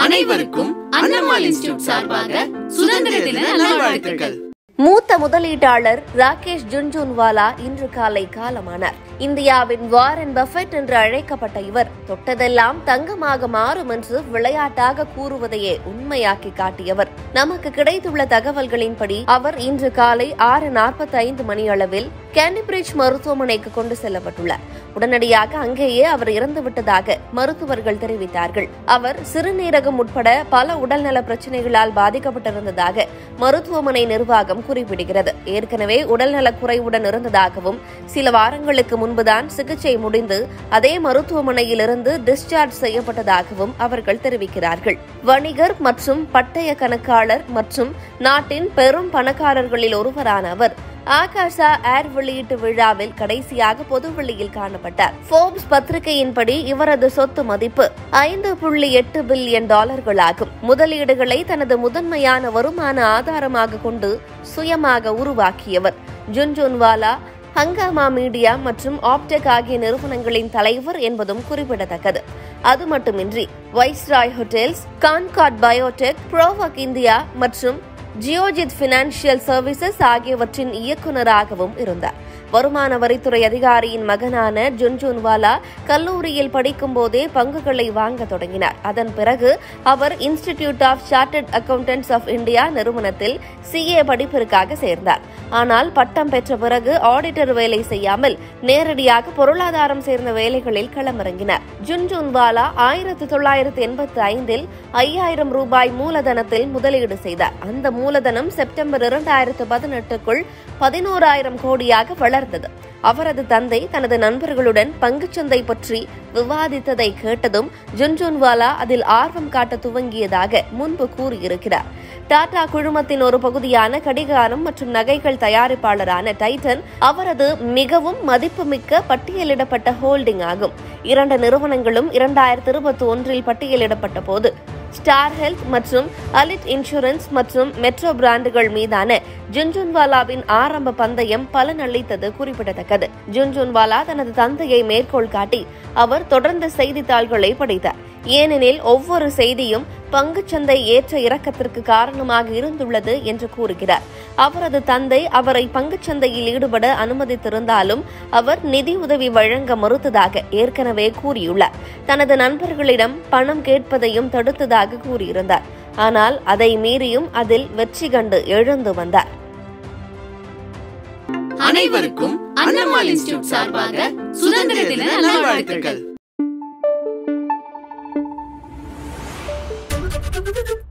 அனைவருக்கும் அன்னம்மாள் இன்ஸ்டிடியூட் சார்பாக சுதந்திர தின நல்வாழ்த்துக்கள் மூத்த முதலீட்டாளர் ராகேஷ் ஜுன்ஜுன்வாலா இன்று காலை காலமானார் இந்தியாவின் வாரன் பஃபெட் என்று அழைக்கப்பட்ட இவர் தொட்டதெல்லாம் தங்கமாக மாறும் என்று விளையாட்டாக கூறுவதையே உண்மையாக்கி காட்டியவர் நமக்கு கிடைத்துள்ள தகவல்களின்படி அவர் இன்று காலை ஆறு நாற்பத்தி ஐந்து மணி அளவில் கேண்டிபிரிட்ஜ் மருத்துவமனைக்கு கொண்டு செல்லப்பட்டுள்ளார் உடனடியாக அங்கேயே அவர் இறந்துவிட்டதாக மருத்துவர்கள் தெரிவித்தார்கள் அவர் சிறுநீரகம் உட்பட பல உடல்நல பிரச்சனைகளால் பாதிக்கப்பட்டிருந்ததாக மருத்துவமனை நிர்வாகம் குறிப்பிடுகிறது ஏற்கனவே உடல்நலக் குறைவுடன் இருந்ததாகவும் சில வாரங்களுக்கு முன்புதான் சிகிச்சை முடிந்து அதே மருத்துவமனையிலிருந்து டிஸ்சார்ஜ் செய்யப்பட்டதாகவும் அவர்கள் தெரிவிக்கிறார்கள் வணிகர் மற்றும் பட்டய கணக்காளர் மற்றும் நாட்டின் பெரும் பணக்காரர்களில் ஒருவரான அவர் ஆகாஷா ஏர் வெளியீட்டு விழாவில் கடைசியாக பொதுவெளியில் காணப்பட்டார் போர்ப்ஸ் பத்திரிகையின்படி இவரது சொத்து மதிப்பு ஐந்து புள்ளி எட்டு பில்லியன் டாலர்களாகும் முதலீடுகளை தனது முதன்மையான வருமான ஆதாரமாக கொண்டு சுயமாக உருவாக்கியவர் ஜுன்ஜுன்வாலா ஹங்காமா மீடியா மற்றும் ஆப்டெக் ஆகிய நிறுவனங்களின் தலைவர் என்பதும் குறிப்பிடத்தக்கது அது மட்டுமின்றி Viceroy Hotels Concord Biotech Provogue India மற்றும் ஜியோஜித் பினான்சியல் சர்வீசஸ் ஆகியவற்றின் இயக்குநராகவும் இருந்தார் வருமான வரித்துறை அதிகாரியின் மகனான ஜுன்ஜுன்வாலா கல்லூரியில் படிக்கும் போதே பங்குகளை வாங்க தொடங்கினார் அதன் பிறகு அவர் Institute of Chartered Accountants of India நிறுவனத்தில் சிஏ படிப்பிற்காக சேர்ந்தார் ஆனால் பட்டம் பெற்ற பிறகு ஆடிட்டர் வேலை செய்யாமல் நேரடியாக பொருளாதாரம் சேர்ந்த வேலைகளில் களமிறங்கினார் ஜுன்ஜுன்வாலா ஆயிரத்தி தொள்ளாயிரத்தி எண்பத்தி ஐந்தில் ஐயாயிரம் ரூபாய் மூலதனத்தில் முதலீடு செய்தார் அந்த மூலதனம் செப்டம்பர் இரண்டாயிரத்து பதினெட்டுக்குள் பதினோராயிரம் கோடியாக வளர்ந்தது அவரது தந்தை தனது நண்பர்களுடன் பங்குச்சந்தை பற்றி விவாதித்ததை கேட்டதும் ஜுன்ஜுன்வாலா அதில் ஆர்வம் காட்ட துவங்கியதாக முன்பு கூறியிருக்கிறார் டாடா குழுமத்தின் ஒரு பகுதியான கடிகாரம் மற்றும் நகைகள் தயாரிப்பாளரான டைட்டன் அவரது மிகவும் மதிப்புமிக்க பட்டியலிடப்பட்ட ஹோல்டிங் ஆகும் இரண்டு நிறுவனங்களும் இரண்டாயிரத்தி இருபத்தி ஒன்றில் பட்டியலிடப்பட்ட போது ஸ்டார் ஹெல்த் மற்றும் அலிட் இன்சூரன்ஸ் மற்றும் மெட்ரோ பிராண்டுகள் மீதான ஜுன்ஜுன்வாலாவின் ஆரம்ப பந்தயம் பலனளித்தது குறிப்பிடத்தக்கது ஜுன்ஜுன்வாலா தனது தந்தையை மேற்கோள் காட்டி அவர் தொடர்ந்து செய்தித்தாள்களை படித்தார் ஏனெனில் ஒவ்வொரு செய்தியும் பங்குச்சந்தை ஏற்ற இறக்கத்திற்கு காரணமாக இருந்துள்ளது என்று கூறுகிறார் அவரது தந்தை அவரை பங்குச்சந்தையில் ஈடுபட அனுமதித்திருந்தாலும் அவர் நிதி உதவி வழங்க மறுத்ததாக ஏற்கனவே கூறியுள்ளார் தனது நண்பர்களிடம் பணம் கேட்பதையும் தடுத்ததாக கூறியிருந்தார் ஆனால் அதை மீறியும் அதில் வெற்றி கண்டு எழுந்து வந்தார் அனைவருக்கும் அன்னம்மாள் இன்ஸ்டிடியூட் சார்பாக சுதந்திர தின நல்வாழ்த்துக்கள்